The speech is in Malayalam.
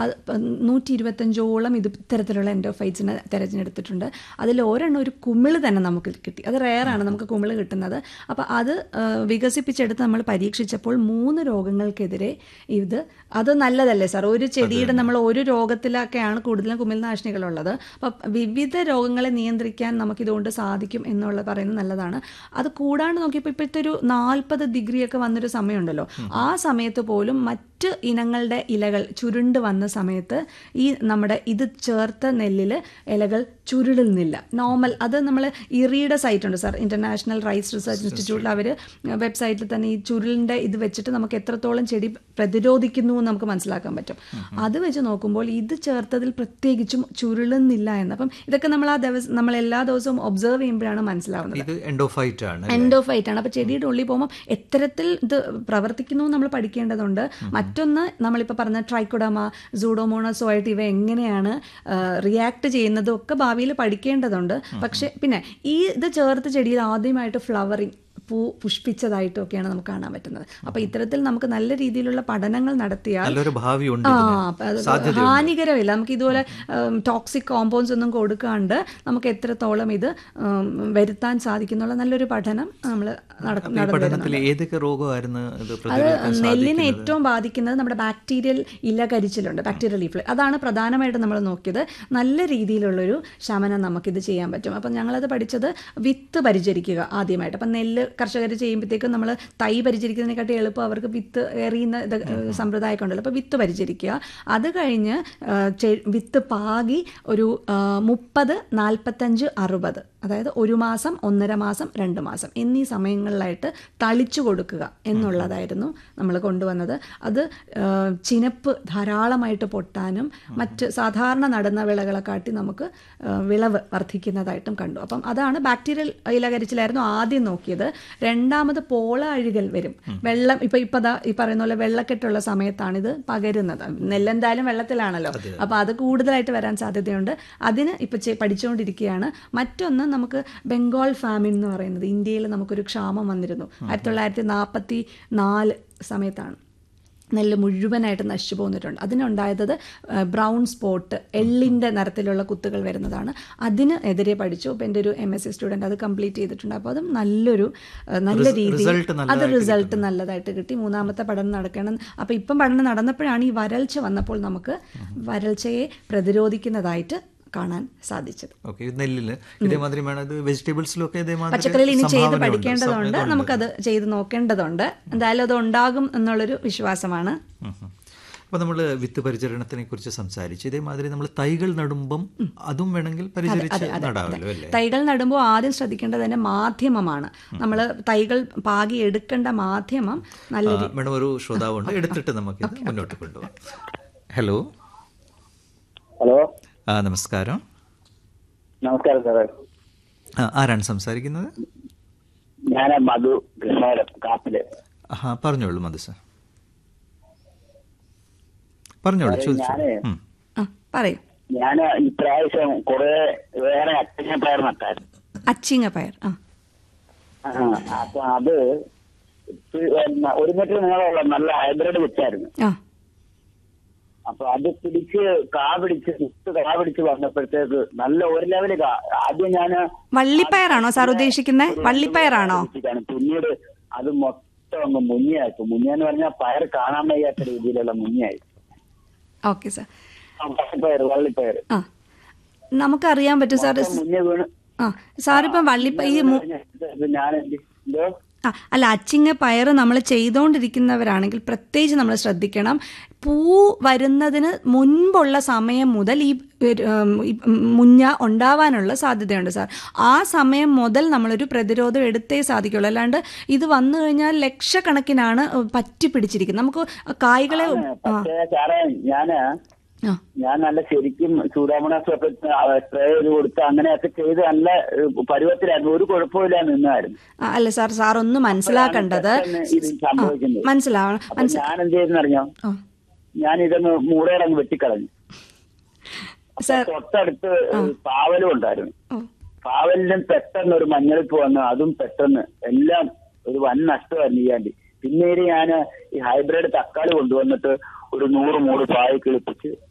അത് നൂറ്റി ഇരുപത്തഞ്ചോളം ഇത് ഇത്തരത്തിലുള്ള എൻഡോഫൈറ്റ്സിനെ തിരഞ്ഞെടുത്തിട്ടുണ്ട് അതിൽ ഒരെണ്ണം ഒരു കുമിള് തന്നെ നമുക്ക് കിട്ടി അത് റെയറാണ് നമുക്ക് കുമിള് കിട്ടുന്നത് അപ്പോൾ അത് ആ, വികസിപ്പിച്ചെടുത്ത് നമ്മൾ പരീക്ഷിച്ചപ്പോൾ മൂന്ന് രോഗങ്ങൾക്കെതിരെ ഇത് അത് നല്ലതല്ലേ സാർ ഒരു ചെടിയുടെ നമ്മൾ ഒരു രോഗത്തിലൊക്കെയാണ് കൂടുതലും കുമിൾനാശിനികളുള്ളത് അപ്പം വിവിധ രോഗങ്ങളെ നിയന്ത്രിക്കാൻ നമുക്കിതുകൊണ്ട് സാധിക്കും എന്നുള്ളത് പറയുന്നത് നല്ലതാണ് അത് കൂടാണ്ട് നോക്കിയപ്പോൾ ഇപ്പോഴത്തെ ഒരു നാൽപ്പത് ഡിഗ്രിയൊക്കെ വന്നൊരു സമയമുണ്ടല്ലോ ആ സമയത്ത് പോലും മറ്റ് ഇനങ്ങളുടെ ഇലകൾ ചുരുണ്ട് വന്ന സമയത്ത് ഈ നമ്മുടെ ഇത് ചേർത്ത നെല്ലിൽ ഇലകൾ ചുരുളുന്നില്ല നോർമൽ അത് നമ്മൾ ഇറിയുടെ സൈറ്റ് ഉണ്ട് സാർ ഇന്റർനാഷണൽ റൈസ് റിസർച്ച് ഇൻസ്റ്റിറ്റ്യൂട്ടിൽ അവർ വെബ്സൈറ്റിൽ തന്നെ ഈ ചുരുളിൻ്റെ ഇത് വെച്ചിട്ട് നമുക്ക് എത്രത്തോളം ചെടി പ്രതിരോധിക്കുന്നു എന്ന് നമുക്ക് മനസ്സിലാക്കാൻ പറ്റും അത് വെച്ച് നോക്കുമ്പോൾ ഇത് ചേർത്തതിൽ പ്രത്യേകിച്ചും ചുരുളുന്നില്ല എന്ന് അപ്പം ഇതൊക്കെ നമ്മൾ ആ ദിവസം നമ്മൾ എല്ലാ ദിവസവും ഒബ്സർവ് ചെയ്യുമ്പോഴാണ് മനസ്സിലാവുന്നത് ഇത് എൻഡോഫൈറ്റ് ആണ് എൻഡോഫൈറ്റ് ആണ് അപ്പോൾ ചെടിയുടെ ഉള്ളിൽ പോകുമ്പോൾ എത്തരത്തിൽ ഇത് പ്രവർത്തിക്കുന്നു എന്ന് നമ്മൾ പഠിക്കേണ്ടതുണ്ട് മറ്റൊന്ന് നമ്മളിപ്പോൾ പറഞ്ഞ ട്രൈക്കോഡമ സൂഡോമോണസോ ആയിട്ട് ഇവ എങ്ങനെയാണ് റിയാക്ട് ചെയ്യുന്നതും ഒക്കെ ഭാവിയിൽ പഠിക്കേണ്ടതുണ്ട് പക്ഷേ പിന്നെ ഈ ഇത് ചേർത്ത് ചെടിയിൽ ആദ്യമായിട്ട് ഫ്ലവറിങ് പൂ പുഷ്പിച്ചതായിട്ടൊക്കെയാണ് നമുക്ക് കാണാൻ പറ്റുന്നത് അപ്പോൾ ഇത്തരത്തിൽ നമുക്ക് നല്ല രീതിയിലുള്ള പഠനങ്ങൾ നടത്തിയാൽ നല്ലൊരു ഭാവി ഉണ്ട് ആ ഇതിന്. അപ്പൊ അത് സാധ്യതയുണ്ട്. ഹാനികരമില്ല നമുക്ക് ഇതുപോലെ ടോക്സിക് കോമ്പൗണ്ട്സ് ഒന്നും കൊടുക്കാണ്ട് നമുക്ക് എത്രത്തോളം ഇത് ഉം, വരുത്താൻ സാധിക്കുന്നുള്ള നല്ലൊരു പഠനം നമ്മൾ അപ്പൊ ഈ പഠനത്തിൽ ഏതൊക്കെ രോഗമായിരുന്നു ഇത് അത് പ്രതിരോധിക്കാൻ നെല്ലിനെ സാധിക്കുന്നത്? ഏറ്റവും ബാധിക്കുന്നത് നമ്മുടെ ബാക്ടീരിയൽ ഇല കരിച്ചിലുണ്ട് ബാക്ടീരിയൽ ലീഫ് അതാണ് പ്രധാനമായിട്ട് നമ്മൾ നോക്കിയത് നല്ല രീതിയിലുള്ളൊരു ശമനം നമുക്കിത് ചെയ്യാൻ പറ്റും അപ്പം ഞങ്ങളത് പഠിച്ചത് വിത്ത് പരിചരിക്കുക ആദ്യമായിട്ട് അപ്പം നെല്ല് കർഷകർ ചെയ്യുമ്പോഴത്തേക്കും നമ്മൾ തൈ പരിചരിക്കുന്നതിനെക്കാട്ടി എളുപ്പം അവർക്ക് വിത്ത് എറിയുന്ന ഇത് സമ്പ്രദായമൊക്കെ ഉണ്ടല്ലോ അപ്പോൾ വിത്ത് പരിചരിക്കുക അത് കഴിഞ്ഞ് ആ, ചെ- വിത്ത് പാകി ഒരു ആ, മുപ്പത് നാൽപ്പത്തഞ്ച് അറുപത് അതായത് ഒരു മാസം ഒന്നര മാസം രണ്ട് മാസം എന്നീ സമയങ്ങളിലായിട്ട് തളിച്ചു കൊടുക്കുക എന്നുള്ളതായിരുന്നു നമ്മൾ കൊണ്ടുവന്നത് അത് ആ, ചിനപ്പ് ധാരാളമായിട്ട് പൊട്ടാനും മറ്റ് സാധാരണ നടുന്ന വിളകളെ കാട്ടി നമുക്ക് ആ, വിളവ് വർദ്ധിക്കുന്നതായിട്ടും കണ്ടു അപ്പം അതാണ് ബാക്ടീരിയൽ ഇലകരിച്ചിലായിരുന്നു ആദ്യം നോക്കിയത് രണ്ടാമത് പോള അഴുകൽ വരും വെള്ളം ഇപ്പൊ ഇപ്പൊ ദാ ഈ പറയുന്ന പോലെ വെള്ളക്കെട്ടുള്ള സമയത്താണ് ഇത് പകരുന്നത് നെല്ലെന്തായാലും വെള്ളത്തിലാണല്ലോ അപ്പൊ അത് കൂടുതലായിട്ട് വരാൻ സാധ്യതയുണ്ട് അതിന് ഇപ്പൊ ചെ- പഠിച്ചുകൊണ്ടിരിക്കുകയാണ് മറ്റൊന്ന് നമുക്ക് ബംഗാൾ ഫാമിൻ എന്ന് പറയുന്നത് ഇന്ത്യയിൽ നമുക്കൊരു ക്ഷാമം വന്നിരുന്നു ആയിരത്തി തൊള്ളായിരത്തി നാൽപ്പത്തി നാല് സമയത്താണ് നെല്ല് മുഴുവനായിട്ട് നശിച്ചു പോന്നിട്ടുണ്ട് അതിനുണ്ടായത് ബ്രൗൺ സ്പോട്ട് എള്ളിൻ്റെ നിറത്തിലുള്ള കുത്തുകൾ വരുന്നതാണ് അതിന് എതിരെ പഠിച്ചു അപ്പോൾ എൻ്റെ ഒരു എം എസ് സി സ്റ്റുഡൻറ്റ് അത് കംപ്ലീറ്റ് ചെയ്തിട്ടുണ്ട് അപ്പോൾ അതും നല്ലൊരു ആ, നല്ല Res- രീതിയിൽ result അത് നല്ലതായിട്ട് റിസൾട്ട് നല്ലതായിട്ട് കിട്ടി മൂന്നാമത്തെ പഠനം നടക്കണം അപ്പോൾ ഇപ്പം പഠനം നടന്നപ്പോഴാണ് ഈ വരൾച്ച വന്നപ്പോൾ നമുക്ക് വരൾച്ചയെ പ്രതിരോധിക്കുന്നതായിട്ട് കാണാൻ സാധിച്ചത് ഓക്കെ ഇത് നെല്ലില് ഇതേമാതിരി വേണം ഇത് വെജിറ്റബിൾസിലും ഒക്കെ ഇതേമാതിരി പച്ചക്കറിയിൽ ഇനി ചെയ്ത് സംഭാവന ഉണ്ട്. പഠിക്കേണ്ടതുണ്ട് സംഭാവന ഉണ്ട്. നമുക്കത് ചെയ്ത് നോക്കേണ്ടതുണ്ട് എന്തായാലും അത് ഉണ്ടാകും എന്നുള്ളൊരു വിശ്വാസമാണ് ഉം ഉം. അപ്പൊ നമ്മൾ വിത്ത് പരിചരണത്തിനെ കുറിച്ച് സംസാരിച്ചു ഇതേമാതിരി നമ്മൾ തൈകൾ നടുമ്പം അതും വേണമെങ്കിൽ പരിചരിച്ച് നടാമല്ലോ അല്ലേ തൈകൾ നടുമ്പോൾ ആദ്യം ശ്രദ്ധിക്കേണ്ടത് തന്നെ മാധ്യമമാണ് നമ്മൾ തൈകൾ പാകി എടുക്കേണ്ട മാധ്യമം നല്ല ആ, മേഡം ഒരു ശ്രോതാവുണ്ട് എടുത്തിട്ട് നമുക്ക് ഇത് മുന്നോട്ട് കൊണ്ടുപോകാം ഹലോ ഹലോ ആ നമസ്കാരം നമസ്കാരം സാറേ ആ, ആരാണ് സംസാരിക്കുന്നത് ഞാൻ മധു കൃഷ്ണപുരം കാപ്പില് ആ പറഞ്ഞോളൂ മധു സാർ പറഞ്ഞോളൂ ചോദിച്ചോളൂ ഞാനേ ഉം. ആ പറയൂ ഞാൻ ഇപ്രാവശ്യം കുറെ വേറെ അച്ഛനെ പയർ നട്ടായിരുന്നു അച്ചിങ്ങ പയർ ആ ആ, അപ്പൊ അത് പിന്നെ ഒരു മീറ്റർ നീളമുള്ള നല്ല ഹൈബ്രിഡ് വിത്തായിരുന്നു ആ അപ്പൊ അത് പിടിച്ച് കാ പിടിച്ച് വിത്ത് കാ പിടിച്ച് വന്നപ്പോഴത്തേക്ക് നല്ല ഒരു ലെവല് കാ ആദ്യം ഞാൻ വള്ളിപ്പയറാണോ സാർ ഉദ്ദേശിക്കുന്നത് വള്ളിപ്പയറാണോ പിന്നീട് അത് മൊത്തം അങ്ങ് മുങ്ങിയായി മുങ്ങിയെന്ന് പറഞ്ഞാൽ പയർ കാണാൻ വയ്യാത്ത രീതിയിലുള്ള മുങ്ങിയായി ഓക്കെ സാർ ആ, വള്ളിപ്പയർ വള്ളിപ്പയർ ആ നമുക്കറിയാൻ പറ്റും സാർ മുന്നേ വീണ് ആ സാറിപ്പം വള്ളിപ്പ ഈ മു- ഞാൻ എന്തോ ആ അല്ല അച്ചിങ്ങ പയർ നമ്മൾ ചെയ്തുകൊണ്ടിരിക്കുന്നവരാണെങ്കിൽ പ്രത്യേകിച്ച് നമ്മൾ ശ്രദ്ധിക്കണം പൂ വരുന്നതിന് മുൻപുള്ള സമയം മുതൽ ഈ ഒരു, ഉം, ഈ മുഞ്ഞ ഉണ്ടാവാനുള്ള സാധ്യതയുണ്ട് സാർ ആ സമയം മുതൽ നമ്മളൊരു പ്രതിരോധം എടുത്തേ സാധിക്കുള്ളൂ അല്ലാണ്ട് ഇത് വന്നു കഴിഞ്ഞാൽ ലക്ഷക്കണക്കിനാണ് പറ്റി പിടിച്ചിരിക്കുന്നത് നമുക്ക് കായ്കളെ ആ പക്ഷേ സാറേ ഞാന് ആ ഞാൻ നല്ല ശരിക്കും സൂഡാമോണാസ് ഒക്കെ സ്പ്രേ ചെയ്ത് കൊടുത്ത് അങ്ങനെയൊക്കെ ചെയ്ത് നല്ല ഏഹ്, പരുവത്തിലായിരുന്നു ഒരു കുഴപ്പമില്ല നിന്നായിരുന്നു ആ, അല്ല സാർ സാർ ഒന്ന് മനസ്സിലാക്കേണ്ടത് പെട്ടെന്ന് ഇത് സംഭവിക്കുന്നത് മനസ്സിലാവണം അപ്പൊ മനസ്സി ഞാൻ എന്ത് ചെയ്തെന്നറിഞ്ഞോ ആ ഞാൻ ഇതൊന്ന് മൂടയിലങ്ങ് വെട്ടിക്കളഞ്ഞു അപ്പൊ സാർ തൊട്ടടുത്ത് പാവലും ഉണ്ടായിരുന്നു ഓ പാവലിനും പെട്ടെന്ന് ഒരു മഞ്ഞളിപ്പ് വന്നു അതും പെട്ടെന്ന് എല്ലാം ഒരു വൻ നഷ്ടമായിരുന്നു ചെയ്യാണ്ടി പിന്നീട് ഞാൻ ഈ ഹൈബ്രിഡ് തക്കാളി കൊണ്ടുവന്നിട്ട് ഒരു നൂറ് മൂട് പായ കിളിപ്പിച്ച്